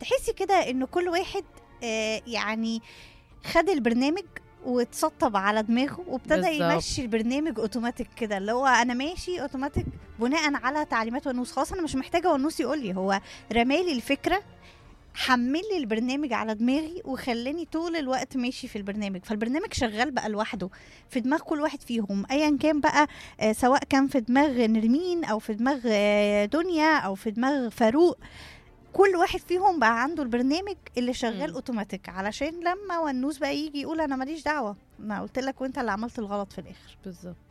تحسي كده ان كل واحد آه يعني خد البرنامج واتسطب على دماغه وابتدى بالظبط. يمشي البرنامج اوتوماتيك كده اللي هو انا ماشي اوتوماتيك بناء على تعليمات ونوس خلاص انا مش محتاجه ونوس يقول لي هو رمالي الفكره حمل لي البرنامج على دماغي وخلاني طول الوقت ماشي في البرنامج فالبرنامج شغال بقى لوحده في دماغ كل واحد فيهم ايا كان بقى آه، سواء كان في دماغ نرمين او في دماغ آه، دنيا او في دماغ فاروق كل واحد فيهم بقى عنده البرنامج اللي شغال مم. اوتوماتيك علشان لما ونوس بقى يجي يقول انا ماليش دعوه ما قلت لك وانت اللي عملت الغلط في الاخر بالظبط